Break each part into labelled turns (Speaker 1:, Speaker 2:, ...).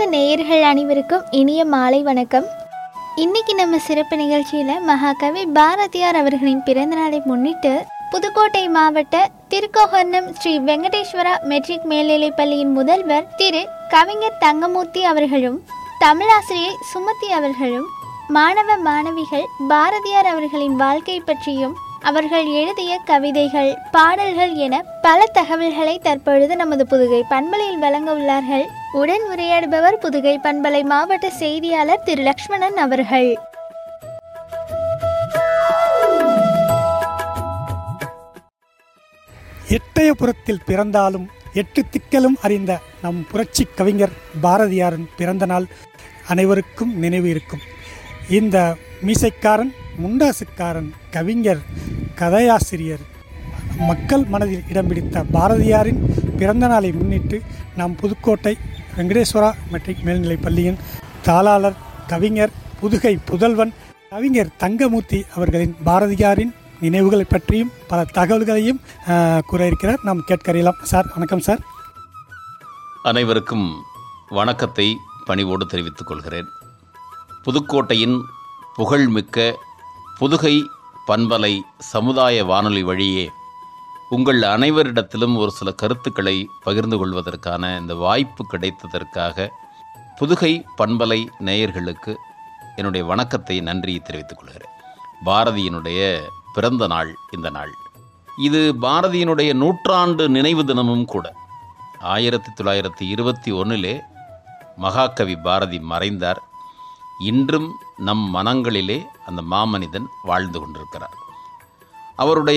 Speaker 1: அன்பு நேயர்கள் அனைவருக்கும் இனிய மாலை வணக்கம் இன்னைக்கு நம்ம சிறப்பு நிகழ்ச்சியில் மகாகவி பாரதியார் அவர்களின் பிறந்தநாளை முன்னிட்டு புதுக்கோட்டை மாவட்ட திருக்கோகர்ணம் ஸ்ரீ வெங்கடேஸ்வரா மெட்ரிக் மேல்நிலைப் பள்ளியின் முதல்வர் திரு கவிஞர் தங்கமூர்த்தி அவர்களும் தமிழாசிரியை சுமதி அவர்களும் மாணவ மாணவிகள் பாரதியார் அவர்களின் வாழ்க்கை பற்றியும் அவர்கள் எழுதிய கவிதைகள் பாடல்கள் என பல தகவல்களை தற்பொழுது நமது புதுகை பண்பலையில் வழங்க உள்ளார்கள் உடன் உரையாடுபவர் புதுகை பண்பலை மாவட்ட செய்தியாளர் திரு லக்ஷ்மணன் அவர்கள்
Speaker 2: எட்டயபுரத்தில் பிறந்தாலும் எட்டு திக்கலும் அறிந்த நம் புரட்சி கவிஞர் பாரதியாரின் பிறந்த நாள் அனைவருக்கும் நினைவு இருக்கும் இந்த மீசைக்காரன் முண்டாசுக்காரன் கவிஞர் கதையாசிரியர் மக்கள் மனதில் இடம் பிடித்த பாரதியாரின் பிறந்த நாளை முன்னிட்டு நம் புதுக்கோட்டை வெங்கடேஸ்வரா மெட்ரிக் மேல்நிலைப் பள்ளியின் தாளாளர் கவிஞர் புதுகை புதல்வன் கவிஞர் தங்கமூர்த்தி அவர்களின் பாரதியாரின் நினைவுகளை பற்றியும் பல தகவல்களையும் ஆஹ், கூற இருக்கிறார் நாம் கேட்க அறியலாம் சார் வணக்கம் சார்
Speaker 3: அனைவருக்கும் வணக்கத்தை பணிவோடு தெரிவித்துக் கொள்கிறேன் புதுக்கோட்டையின் புகழ்மிக்க புதுகை பண்பலை சமுதாய வானொலி வழியே உங்கள் அனைவரிடத்திலும் ஒரு சில கருத்துக்களை பகிர்ந்து கொள்வதற்கான இந்த வாய்ப்பு கிடைத்ததற்காக புதுகை பண்பலை நேயர்களுக்கு என்னுடைய வணக்கத்தை நன்றி தெரிவித்துக் கொள்கிறேன் பாரதியினுடைய பிறந்த நாள் இந்த நாள் இது பாரதியினுடைய நூற்றாண்டு நினைவு தினமும் கூட ஆயிரத்தி தொள்ளாயிரத்தி இருபத்தி ஒன்றிலே மகாகவி பாரதி மறைந்தார் இன்றும் நம் மனங்களிலே அந்த மாமனிதன் வாழ்ந்து கொண்டிருக்கிறார் அவருடைய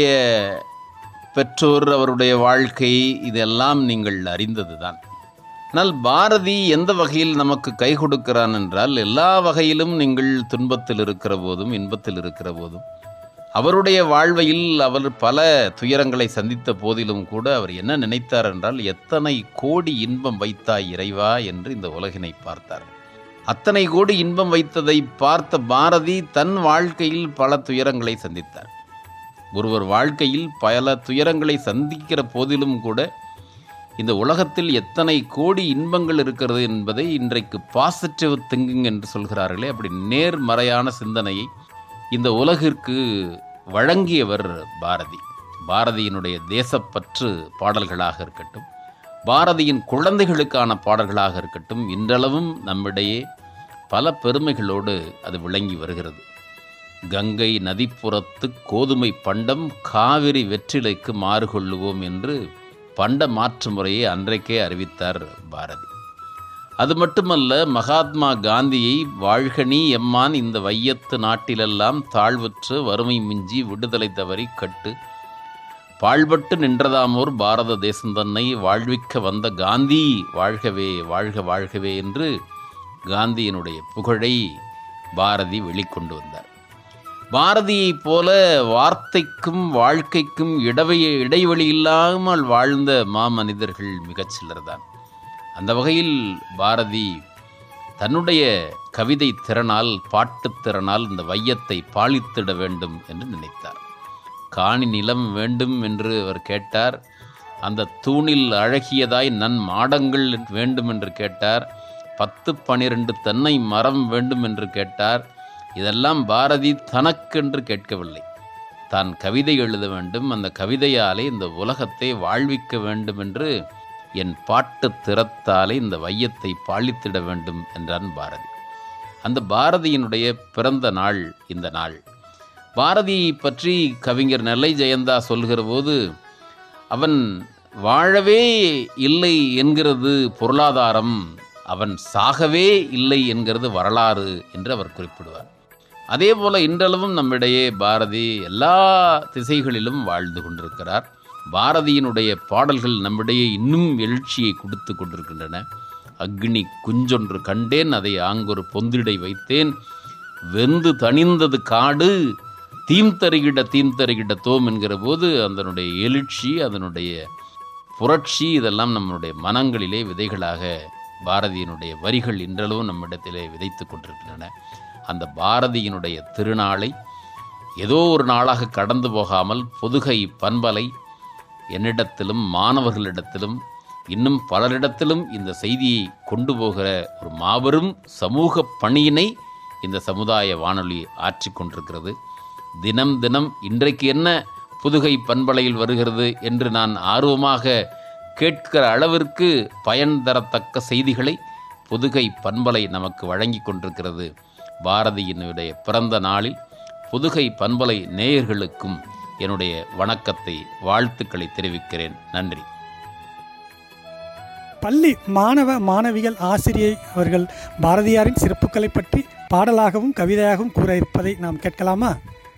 Speaker 3: பெற்றோர் அவருடைய வாழ்க்கை இதெல்லாம் நீங்கள் அறிந்ததுதான் ஆனால் பாரதி எந்த வகையில் நமக்கு கை கொடுக்கிறான் என்றால் எல்லா வகையிலும் நீங்கள் துன்பத்தில் இருக்கிற போதும் இன்பத்தில் இருக்கிற போதும் அவருடைய வாழ்வையில் அவர் பல துயரங்களை சந்தித்த போதிலும் கூட அவர் என்ன நினைத்தார் என்றால் எத்தனை கோடி இன்பம் வைத்தாய் இறைவா என்று இந்த உலகினை பார்த்தார் அத்தனை கோடி இன்பம் வைத்ததை பார்த்த பாரதி தன் வாழ்க்கையில் பல துயரங்களை சந்தித்தார் ஒருவர் வாழ்க்கையில் பல துயரங்களை சந்திக்கிற போதிலும் கூட இந்த உலகத்தில் எத்தனை கோடி இன்பங்கள் இருக்கிறது என்பதை இன்றைக்கு பாசிட்டிவ் திங்கிங் என்று சொல்கிறார்களே அப்படி நேர்மறையான சிந்தனையை இந்த உலகிற்கு வழங்கியவர் பாரதி பாரதியினுடைய தேசப்பற்று பாடல்களாக இருக்கட்டும் பாரதியின் குழந்தைகளுக்கான பாடல்களாக இருக்கட்டும் இன்றளவும் நம்மிடையே பல பெருமைகளோடு அது விளங்கி வருகிறது கங்கை நதிப்புறத்து கோதுமை பண்டம் காவிரி வெற்றிலைக்கு மாறுகொள்ளுவோம் என்று பண்ட மாற்று முறையை அன்றைக்கே அறிவித்தார் பாரதி அது மட்டுமல்ல மகாத்மா காந்தியை வாழ்கனி எம்மான் இந்த வையத்து நாட்டிலெல்லாம் தாழ்வுற்று வறுமை மிஞ்சி விடுதலை தவறி கட்டு பாழ்பட்டு நின்றதாமோர் பாரத தேசம் தன்னை வாழ்விக்க வந்த காந்தி வாழ்கவே வாழ்க வாழ்கவே என்று காந்தியினுடைய புகழை பாரதி வெளிக்கொண்டு வந்தார் பாரதியைப் போல வார்த்தைக்கும் வாழ்க்கைக்கும் இடவை இடைவெளி இல்லாமல் வாழ்ந்த மாமனிதர்கள் மிகச் சிலர்தான் அந்த வகையில் பாரதி தன்னுடைய கவிதை திறனால் பாட்டுத் திறனால் இந்த வையத்தை பாலித்திட வேண்டும் என்று நினைத்தார் காணி நிலம் வேண்டும் என்று அவர் கேட்டார் அந்த தூணில் அழகியதாய் நன் மாடங்கள் வேண்டும் என்று கேட்டார் பத்து பனிரெண்டு தென்னை மரம் வேண்டும் என்று கேட்டார் இதெல்லாம் பாரதி தனக்கென்று கேட்கவில்லை தான் கவிதை எழுத வேண்டும் அந்த கவிதையாலே இந்த உலகத்தை வாழ்விக்க வேண்டும் என்று என் பாட்டு திறத்தாலே இந்த வையத்தை பாலித்திட வேண்டும் என்றான் பாரதி அந்த பாரதியினுடைய பிறந்த நாள் இந்த நாள் பாரதியை பற்றி கவிஞர் நெல்லை ஜெயந்தா சொல்கிற போது அவன் வாழவே இல்லை என்கிறது பொருளாதாரம் அவன் சாகவே இல்லை என்கிறது வரலாறு என்று அவர் குறிப்பிடுவார் அதே போல இன்றளவும் நம்மிடையே பாரதி எல்லா திசைகளிலும் வாழ்ந்து கொண்டிருக்கிறார் பாரதியினுடைய பாடல்கள் நம்மிடையே இன்னும் எழுச்சியை கொடுத்து கொண்டிருக்கின்றன அக்னி குஞ்சொன்று கண்டேன் அதை ஆங்கொரு பொந்திடை வைத்தேன் வெந்து தணிந்தது காடு தீம் தருகிட தீம் தருகிட தோம் என்கிற போது அதனுடைய எழுச்சி அதனுடைய புரட்சி இதெல்லாம் நம்முடைய மனங்களிலே விதைகளாக பாரதியினுடைய வரிகள் இன்றளவும் நம்மிடத்திலே விதைத்து கொண்டிருக்கின்றன அந்த பாரதியினுடைய திருநாளை ஏதோ ஒரு நாளாக கடந்து போகாமல் பொதுகை பண்பலை என்னிடத்திலும் மாணவர்களிடத்திலும் இன்னும் பலரிடத்திலும் இந்த செய்தியை கொண்டு போகிற ஒரு மாபெரும் சமூக பணியினை இந்த சமுதாய வானொலி ஆற்றிக் கொண்டிருக்கிறது தினம் தினம் இன்றைக்கு என்ன புதுகை பண்பலையில் வருகிறது என்று நான் ஆர்வமாக கேட்கிற அளவிற்கு பயன் தரத்தக்க செய்திகளை புதுகை பண்பலை நமக்கு வழங்கி கொண்டிருக்கிறது பாரதியினுடைய பிறந்த நாளில் புதுகை பண்பலை நேயர்களுக்கும் என்னுடைய வணக்கத்தை வாழ்த்துக்களை தெரிவிக்கிறேன் நன்றி
Speaker 2: பள்ளி மாணவ மாணவிகள் ஆசிரியை அவர்கள் பாரதியாரின் சிறப்புகளை பற்றி பாடலாகவும் கவிதையாகவும் கூற இருப்பதை நாம் கேட்கலாமா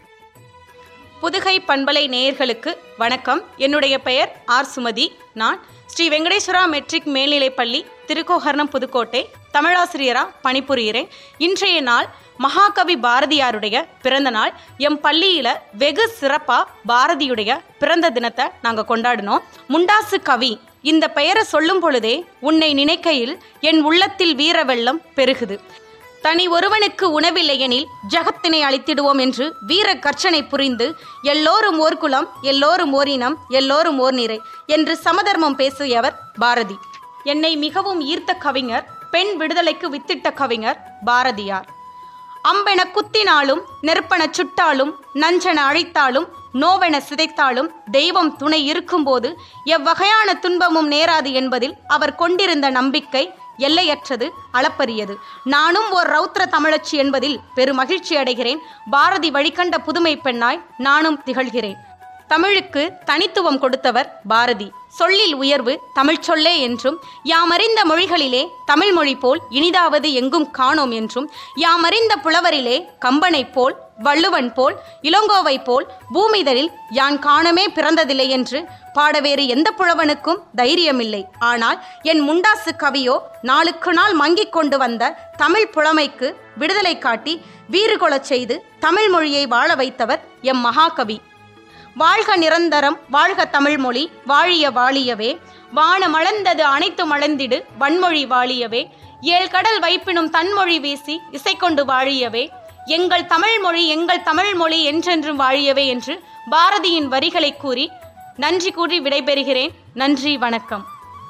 Speaker 4: புதுகை பண்பலை நேயர்களுக்கு வணக்கம் என்னுடைய பெயர் ஆர் சுமதி நான் ஸ்ரீ வெங்கடேஸ்வரா மெட்ரிக் மேல்நிலைப்பள்ளி திருக்கோகர்ணம் புதுக்கோட்டை தமிழாசிரியரா பணிபுரிகிறேன் இன்றைய நாள் மகாகவி பாரதியாருடைய பிறந்த நாள் எம் பள்ளியில வெகு சிறப்பா பாரதியுடைய பிறந்த தினத்தை நாங்க கொண்டாடினோம் முண்டாசு கவி இந்த பெயரை சொல்லும் பொழுதே உன்னை நினைக்கையில் என் உள்ளத்தில் வீர வெள்ளம் பெருகுது தனி ஒருவனுக்கு உணவில்லையெனில் ஜகத்தினை அழித்திடுவோம் என்று வீர கர்ச்சனை புரிந்து எல்லோரும் ஓர் குலம் எல்லோரும் ஓர் இனம் எல்லோரும் ஓர் நிறை என்று சமதர்மம் பேசியவர் பாரதி என்னை மிகவும் ஈர்த்த கவிஞர் பெண் விடுதலைக்கு வித்திட்ட கவிஞர் பாரதியார் அம்பென குத்தினாலும் நெருப்பென சுட்டாலும் நஞ்சென அழைத்தாலும் நோவென சிதைத்தாலும் தெய்வம் துணை இருக்கும்போது எவ்வகையான துன்பமும் நேராது என்பதில் அவர் கொண்டிருந்த நம்பிக்கை எல்லையற்றது அளப்பரியது நானும் ஓர் ரௌத்ர தமிழச்சி என்பதில் பெருமகிழ்ச்சி அடைகிறேன் பாரதி வழிகண்ட புதுமை பெண்ணாய் நானும் திகழ்கிறேன் தமிழுக்கு தனித்துவம் கொடுத்தவர் பாரதி சொல்லில் உயர்வு தமிழ் சொல்லே என்றும் யாமறிந்த மொழிகளிலே தமிழ் மொழி போல் இனிதாவது எங்கும் காணோம் என்றும் யாமறிந்த புலவரிலே கம்பனைப் போல் வள்ளுவன் போல் இளங்கோவை போல் பூமிதரில் யான் காணமே பிறந்ததில்லை என்று பாட வேறு எந்த புலவனுக்கும் தைரியமில்லை ஆனால் என் முண்டாசு கவியோ நாளுக்கு நாள் மங்கிக் கொண்டு வந்த தமிழ் புலமைக்கு விடுதலை காட்டி வீறு கொளச் செய்து தமிழ் மொழியை வாழ வைத்தவர் எம் மகாகவி வாழ்க நிரந்தரம் வாழ்க தமிழ்மொழி வாழிய வாழியவே வானமளந்தது அனைத்து மளந்திடு வன்மொழி வாழியவே ஏழ் கடல் வைப்பினும் தன்மொழி வீசி இசைக்கொண்டு வாழியவே எங்கள் தமிழ்மொழி எங்கள் தமிழ்மொழி என்றென்றும் வாழியவே என்று பாரதியின் வரிகளை கூறி நன்றி கூறி விடைபெறுகிறேன் நன்றி வணக்கம்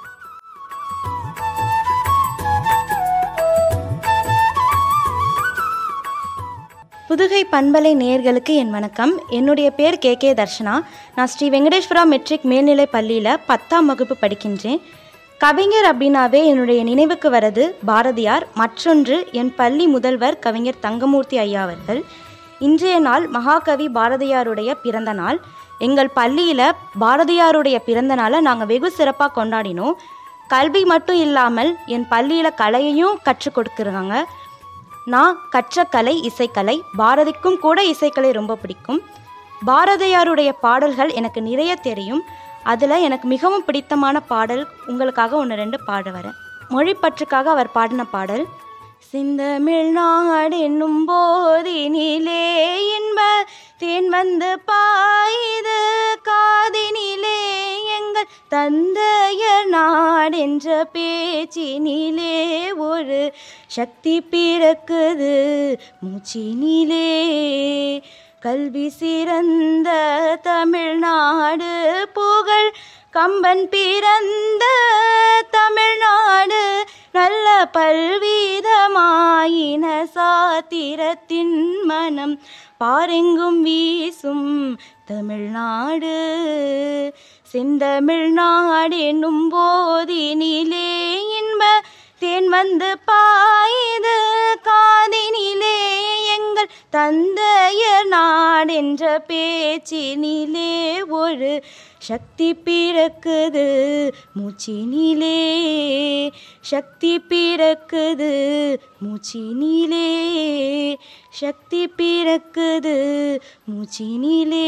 Speaker 5: புதுகை பண்பலை நேயர்களுக்கு என் வணக்கம் என்னுடைய பேர் கே கே தர்ஷனா நான் ஸ்ரீ வெங்கடேஸ்வரா மெட்ரிக் மேல்நிலை பள்ளியில் பத்தாம் வகுப்பு படிக்கின்றேன் கவிஞர் அப்படின்னாவே என்னுடைய நினைவுக்கு வரது பாரதியார் மற்றொன்று என் பள்ளி முதல்வர் கவிஞர் தங்கமூர்த்தி ஐயா அவர்கள் இன்றைய நாள் மகாகவி பாரதியாருடைய பிறந்த நாள் எங்கள் பள்ளியில் பாரதியாருடைய பிறந்த நாளை நாங்கள் வெகு சிறப்பாக கொண்டாடினோம் கல்வி மட்டும் இல்லாமல் என் பள்ளியில் கலையையும் கற்றுக் கொடுக்குறாங்க நான் கற்ற கலை இசைக்கலை பாரதிக்கும் கூட இசைக்கலை ரொம்ப பிடிக்கும் பாரதியாருடைய பாடல்கள் எனக்கு நிறைய தெரியும் அதில் எனக்கு மிகவும் பிடித்தமான பாடல் உங்களுக்காக ஒன்று ரெண்டு பாட வரேன் மொழிப்பற்றுக்காக அவர் பாடின பாடல் சிந்தமிழ்நாடு என்னும் போதினிலே இன்ப தேன் வந்து பாயுது காதினிலே எங்கள் தந்தைய நாடென்ற பேச்சினிலே ஒரு சக்தி பிறக்குது மூச்சினிலே கல்வி சிறந்த தமிழ்நாடு புகழ் கம்பன் பிறந்த தமிழ்நாடு நல்ல பல்விதமாயின சாத்திரத்தின் மனம் பாரெங்கும் வீசும் தமிழ்நாடு செந்தமிழ்நாடு என்னும் போதினிலே இன்ப தேன் வந்து பாயுது காதினிலே எங்கள் தந்தையர் நாடென்ற பேச்சினிலே ஒரு சக்தி பிறக்குது மூச்சினிலே சக்தி பிறக்குது மூச்சினிலே சக்தி பிறக்குது மூச்சினிலே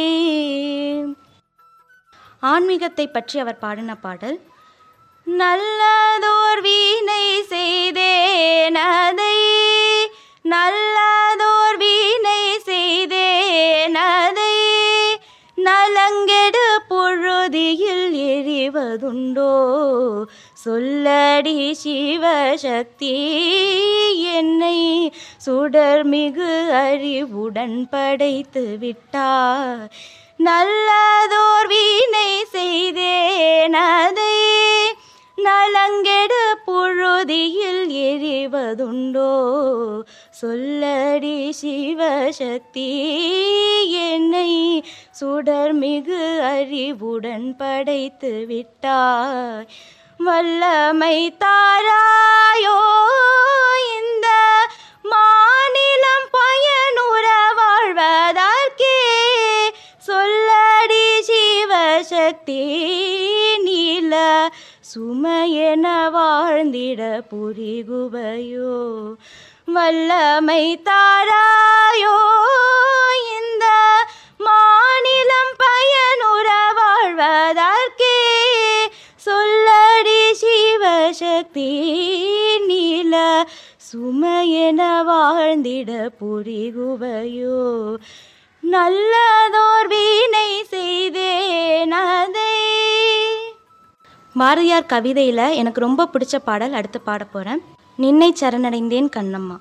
Speaker 5: ஆன்மீகத்தை பற்றி அவர் பாடின பாடல் நல்லதோர் வீணை செய்தேன் அதை நல்லதோர் வீணை செய்தேன் அதை நலங்கெடு பொழுதியில் எறிவதுண்டோ சொல்லடி சிவசக்தி என்னை சுடர்மிகு அறிவுடன் படைத்து விட்டார் நல்லதோர் வீணை செய்தேன் அதை நலங்கெடு புழுதியில் எரிவதுண்டோ சொல்லடி சிவசக்தி என்னை சுடர்மிகு அறிவுடன் படைத்து விட்டாய் வல்லமை தாராயோ இந்த மாநிலம் பயனுற வாழ்வதற்கே சொல்லடி சிவசக்தி நீல சுமையென வாழ்ந்திட புரிகுவையோ வல்லமை தாராயோ இந்த மாநிலம் பயனுற வாழ்வதற்கே சொல்லடி சிவசக்தி நீல சுமையென வாழ்ந்திட புரிகுவையோ நல்லதோர் வீணை செய்தேன் அதை பாரதியார் கவிதையில் எனக்கு ரொம்ப பிடிச்ச பாடல் அடுத்து பாட போகிறேன் நின்னை சரணடைந்தேன் கண்ணம்மா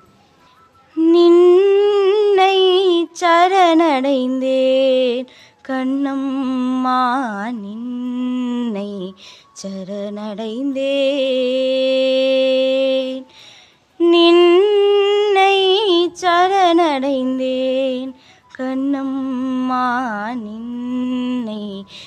Speaker 5: நின்னை சரணடைந்தேன் கண்ணம்மா நின்னை சரணடைந்தேன் நின்னை சரணடைந்தேன் கண்ணம்மா நின்னை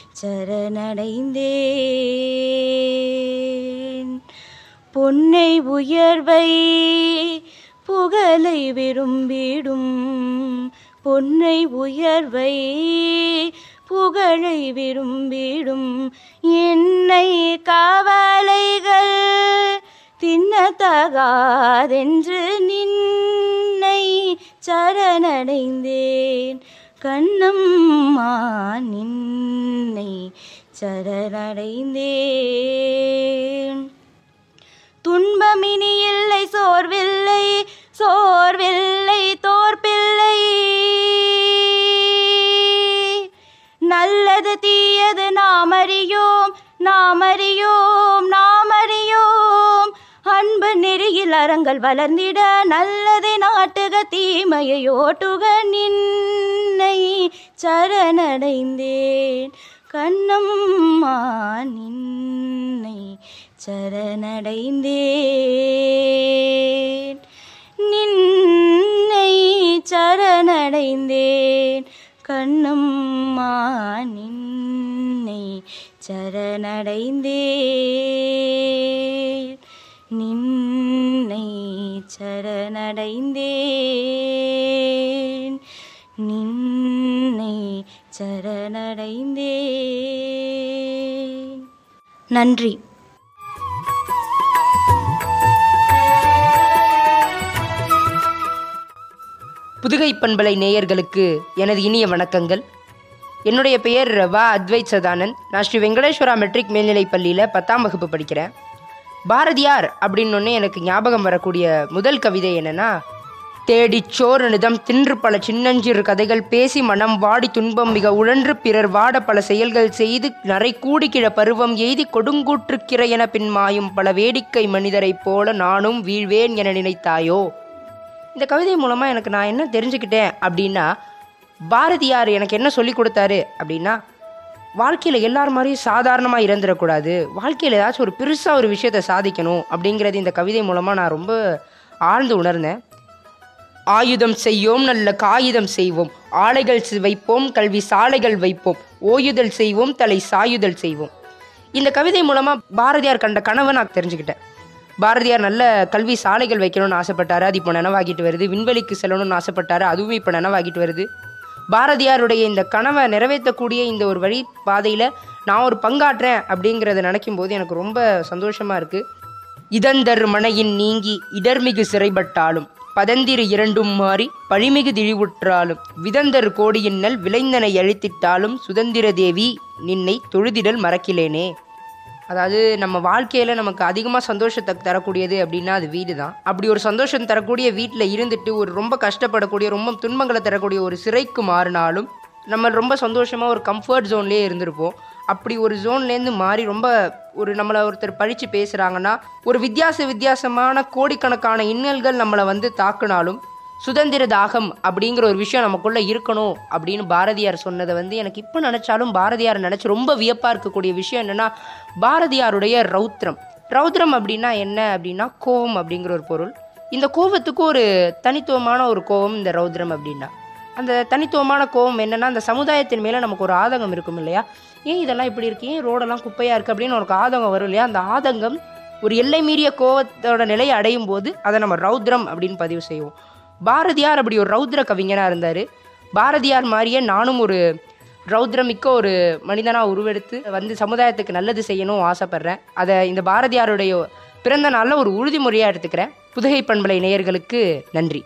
Speaker 5: சரணடைந்தேன் பொன்னை உயர்வை புகழை விரும்பிடும் பொன்னை உயர்வை புகழை விரும்பிடும் என்னை கவலைகள் தின்னத்தகாதென்று நின்னை சரணடைந்தேன் கண்ணம்மா நின்னை சரணடைந்தேன் துன்பமினி இல்லை சோர்வில்லை சோர்வில்லை தோற்பில்லை நல்லது தீயது நாம் அறியோம் நாம் அறியோம் நாம் அறியோம் அன்பு நெறியில் அறங்கள் வளர்ந்திட நல்லதை நாட்டுக தீமையை ஓட்டுக நின்னை சரணடைந்தேன் கண்ணம்மா நின்னை சரணடைந்தேன் நின்னை சரணடைந்தேன் கண்ணம்மா நின்னை சரணடைந்தேன் நின்னை சரணடைந்தேன் நின்னை சரணடைந்தேன் நன்றி
Speaker 6: புதுகை பண்பலை நேயர்களுக்கு எனது இனிய வணக்கங்கள் என்னுடைய பெயர் வா அத்வைத் சதானந்த் நான் ஸ்ரீ வெங்கடேஸ்வரா மெட்ரிக் மேல்நிலைப் பள்ளியில் பத்தாம் வகுப்பு படிக்கிறேன் பாரதியார் அப்படின்னொன்னே எனக்கு ஞாபகம் வரக்கூடிய முதல் கவிதை என்னன்னா தேடிச் சோறு நிதம் தின்று பல சின்னஞ்சிறு கதைகள் பேசி மனம் வாடி துன்பம் மிக உழன்று பிறர் வாட பல செயல்கள் செய்து நரை கூடிக்கிழ பருவம் எய்தி கொடுங்கூற்றுக்கிற என பின்மாயும் பல வேடிக்கை மனிதரைப் போல நானும் வீழ்வேன் என நினைத்தாயோ இந்த கவிதை மூலமாக எனக்கு நான் என்ன தெரிஞ்சுக்கிட்டேன் அப்படின்னா பாரதியார் எனக்கு என்ன சொல்லி கொடுத்தாரு அப்படின்னா வாழ்க்கையில் எல்லார் மாதிரியும் சாதாரணமாக இறந்துடக்கூடாது வாழ்க்கையில் ஏதாச்சும் ஒரு பெருசாக ஒரு விஷயத்தை சாதிக்கணும் அப்படிங்கிறது இந்த கவிதை மூலமாக நான் ரொம்ப ஆழ்ந்து உணர்ந்தேன் ஆயுதம் செய்யோம் நல்ல காகிதம் செய்வோம் ஆலைகள் சி- வைப்போம் கல்வி சாலைகள் வைப்போம் ஓயுதல் செய்வோம் தலை சாயுதல் செய்வோம் இந்த கவிதை மூலமாக பாரதியார் கண்ட கனவை நான் தெரிஞ்சுக்கிட்டேன் பாரதியார் நல்ல கல்வி சாலைகள் வைக்கணும்னு ஆசைப்பட்டாரு அது இப்போ நினைவாகிட்டு வருது விண்வெளிக்கு செல்லணும்னு ஆசைப்பட்டாரு அதுவும் இப்போ நினைவாகிட்டு வருது பாரதியாருடைய இந்த கனவை நிறைவேற்றக்கூடிய இந்த ஒரு வழி பாதையில் நான் ஒரு பங்காற்றேன் அப்படிங்கிறத நினைக்கும் போது எனக்கு ரொம்ப சந்தோஷமாக இருக்குது இதந்தர் மனையின் நீங்கி இடர்மிகு சிறைப்பட்டாலும் பதந்திரு இரண்டும் மாறி பழிமிகு திழிவுற்றாலும் விதந்தர் கோடியின்னல் விளைந்தனை அழித்திட்டாலும் சுதந்திர தேவி நின்னை தொழுதிடல் மறக்கிலேனே அதாவது நம்ம வாழ்க்கையில் நமக்கு அதிகமாக சந்தோஷத்தை தரக்கூடியது அப்படின்னா அது வீடு தான் அப்படி ஒரு சந்தோஷம் தரக்கூடிய வீட்டில் இருந்துட்டு ஒரு ரொம்ப கஷ்டப்படக்கூடிய ரொம்ப துன்பங்களை தரக்கூடிய ஒரு சிறைக்கு மாறினாலும் நம்ம ரொம்ப சந்தோஷமாக ஒரு கம்ஃபர்ட் ஜோன்லேயே இருந்திருப்போம் அப்படி ஒரு ஜோன்லேருந்து மாறி ரொம்ப ஒரு நம்மளை ஒருத்தர் பழித்து பேசுகிறாங்கன்னா ஒரு வித்தியாச வித்தியாசமான கோடிக்கணக்கான இன்னல்கள் நம்மளை வந்து தாக்குனாலும் சுதந்திர தாகம் அப்படிங்கிற ஒரு விஷயம் நமக்குள்ளே இருக்கணும் அப்படின்னு பாரதியார் சொன்னதை வந்து எனக்கு இப்போ நினச்சாலும் பாரதியார் நினச்சி ரொம்ப வியப்பாக இருக்கக்கூடிய விஷயம் என்னென்னா பாரதியாருடைய ரௌத்ரம் ரௌத்ரம் அப்படின்னா என்ன அப்படின்னா கோவம் அப்படிங்கிற ஒரு பொருள் இந்த கோவத்துக்கு ஒரு தனித்துவமான ஒரு கோவம் இந்த ரௌத்ரம் அப்படின்னா அந்த தனித்துவமான கோவம் என்னன்னா அந்த சமுதாயத்தின் மேலே நமக்கு ஒரு ஆதங்கம் இருக்கும் இல்லையா ஏன் இதெல்லாம் இப்படி இருக்கு ஏன் ரோடெல்லாம் குப்பையாக இருக்குது அப்படின்னு ஒரு ஆதங்கம் வரும் இல்லையா அந்த ஆதங்கம் ஒரு எல்லை மீறிய கோவத்தோட நிலையை அடையும் போது அதை நம்ம ரௌத்ரம் அப்படின்னு பதிவு செய்வோம் பாரதியார் அப்படி ஒரு ரௌத்ர கவிஞனாக இருந்தார் பாரதியார் மாதிரியே நானும் ஒரு ரௌத்ரமிக்க ஒரு மனிதனாக உருவெடுத்து வந்து சமுதாயத்துக்கு நல்லது செய்யணும் ஆசைப்பட்றேன் அதை இந்த பாரதியாருடைய பிறந்த நாளில் ஒரு உறுதிமொழியாக எடுத்துக்கிறேன் புதுகை பண்பலை நேயர்களுக்கு நன்றி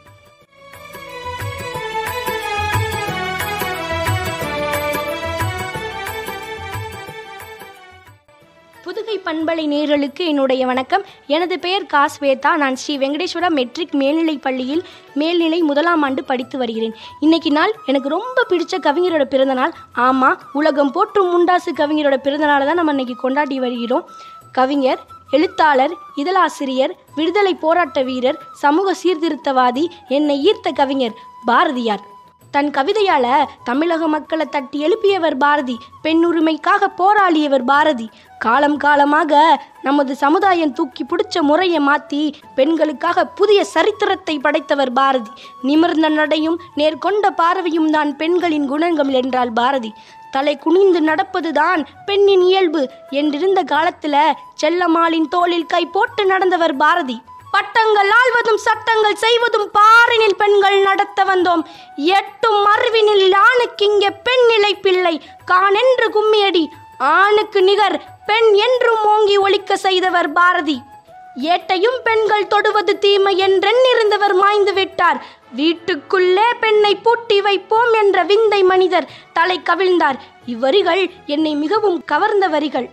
Speaker 7: புதுகை பண்பலை நேயர்களுக்கு என்னுடைய வணக்கம் எனது பெயர் காஸ்வேதா நான் ஸ்ரீ வெங்கடேஸ்வரா மெட்ரிக் மேல்நிலைப் பள்ளியில் மேல்நிலை முதலாம் ஆண்டு படித்து வருகிறேன் இன்னைக்கு நாள் எனக்கு ரொம்ப பிடிச்ச கவிஞரோட பிறந்த நாள் ஆமாம் உலகம் போற்றும் முண்டாசு கவிஞரோட பிறந்த நாளை தான் நம்ம இன்னைக்கு கொண்டாடி வருகிறோம் கவிஞர் எழுத்தாளர் இதழாசிரியர் விடுதலை போராட்ட வீரர் சமூக சீர்திருத்தவாதி என்னை ஈர்த்த கவிஞர் பாரதியார் தன் கவிதையால தமிழக மக்களை தட்டி எழுப்பியவர் பாரதி பெண்ணுரிமைக்காக போராடியவர் பாரதி காலம் காலமாக நமது சமுதாயம் தூக்கி பிடிச்ச முறையை மாத்தி பெண்களுக்காக புதிய சரித்திரத்தை படைத்தவர் பாரதி நிமிர்ந்த நடையும் நேர்கொண்ட பார்வையும் தான் பெண்களின் குணங்கள் என்றால் பாரதி தலை குனிந்து நடப்பதுதான் பெண்ணின் இயல்பு என்றிருந்த காலத்துல செல்லம்மாளின் தோளில் கை போட்டு நடந்தவர் பாரதி பட்டங்கள் ஆள்வதும் சட்டங்கள் செய்வதும் பாரினில் பெண்கள் நடத்த வந்தோம் எட்டும் மறுவினில் ஆணுக்கு இங்கே பெண் நிலை பிள்ளை காணென்று கும்மியடி ஆணுக்கு நிகர் பெண் என்றும் ஓங்கி ஒலிக்க செய்தவர் பாரதி ஏட்டையும் பெண்கள் தொடுவது தீமை என்றெண்ணிருந்தவர் மாய்ந்து விட்டார் வீட்டுக்குள்ளே பெண்ணை பூட்டி வைப்போம் என்ற விந்தை மனிதர் தலை கவிழ்ந்தார் இவ்வரிகள் என்னை மிகவும் கவர்ந்த வரிகள்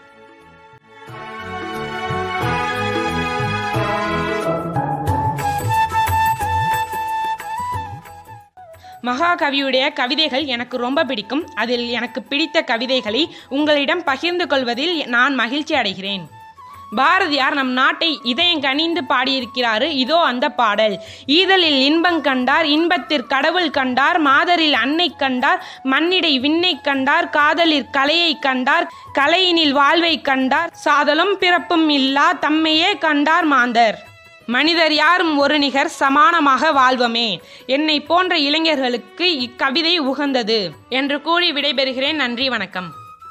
Speaker 8: மகாகவியுடைய கவிதைகள் எனக்கு ரொம்ப பிடிக்கும் அதில் எனக்கு பிடித்த கவிதைகளை உங்களிடம் பகிர்ந்து கொள்வதில் நான் மகிழ்ச்சி அடைகிறேன் பாரதியார் நம் நாட்டை இதயம் கனிந்து பாடியிருக்கிறாரு இதோ அந்த பாடல் ஈதலில் இன்பங் கண்டார் இன்பத்திற் கடவுள் கண்டார் மாதரில் அன்னை கண்டார் மண்ணிடை விண்ணை கண்டார் காதலிற் கலையை கண்டார் கலையினில் வாழ்வை கண்டார் சாதலும் பிறப்பும் இல்லா தம்மையே கண்டார் மாந்தர் மனிதர் யாரும் ஒரு நிகர் சமானமாக வாழ்வமே என்னை போன்ற இளைஞர்களுக்கு இக்கவிதை உகந்தது என்று கூறி விடைபெறுகிறேன் நன்றி வணக்கம்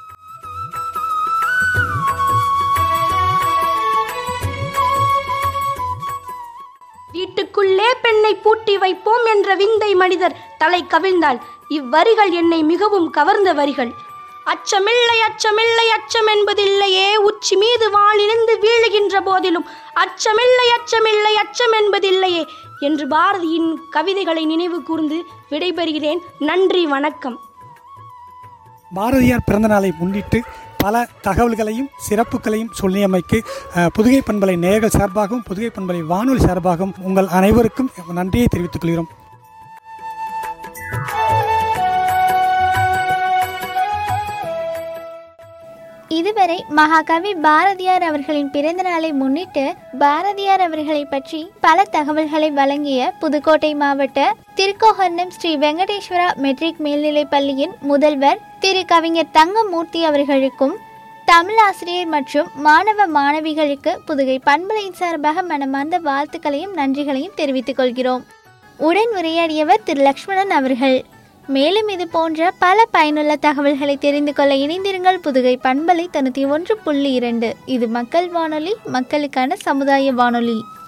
Speaker 7: வீட்டுக்குள்ளே பெண்ணை பூட்டி வைப்போம் என்ற விந்தை மனிதர் தலை கவிழ்ந்தாள் இவ்வரிகள் என்னை மிகவும் கவர்ந்த வரிகள் அச்சமில்லை அச்சமில்லை அச்சம் என்பதில்லையே உச்சி மீது வாளிலிருந்து வீழுகின்ற போதிலும் அச்சமில்லை அச்சமில்லை அச்சம் என்பதில்லையே என்று பாரதியின் கவிதைகளை நினைவு கூர்ந்து விடைபெறுகிறேன் நன்றி வணக்கம்
Speaker 2: பாரதியார் பிறந்த நாளை முன்னிட்டு பல தகவல்களையும் சிறப்புகளையும் சொல்லியமைக்கு அஹ், புதுகை பண்பலை நேயர்கள் சார்பாகவும் புதுகை பண்பலை வானொலி சார்பாகவும் உங்கள் அனைவருக்கும் நன்றியை தெரிவித்துக் கொள்கிறோம்
Speaker 1: இதுவரை மகாகவி பாரதியார் அவர்களின் பிறந்த நாளை முன்னிட்டு பாரதியார் அவர்களை பற்றி பல தகவல்களை வழங்கிய புதுக்கோட்டை மாவட்ட திருக்கோகர்ணம் ஸ்ரீ வெங்கடேஸ்வரா மெட்ரிக் மேல்நிலைப் பள்ளியின் முதல்வர் திரு கவிஞர் தங்கமூர்த்தி அவர்களுக்கும் தமிழ் ஆசிரியர் மற்றும் மாணவ மாணவிகளுக்கு புதுகை பண்பலையின் சார்பாக மனமார்ந்த வாழ்த்துக்களையும் நன்றிகளையும் தெரிவித்துக் கொள்கிறோம் உடன் உரையாடியவர் திரு லக்ஷ்மணன் அவர்கள் மேலும் இது போன்ற பல பயனுள்ள தகவல்களை தெரிந்து கொள்ள இணைந்திருங்கள் புதுகை பண்பலை தொண்ணூற்றி ஒன்று புள்ளி இரண்டு இது மக்கள் வானொலி மக்களுக்கான சமுதாய வானொலி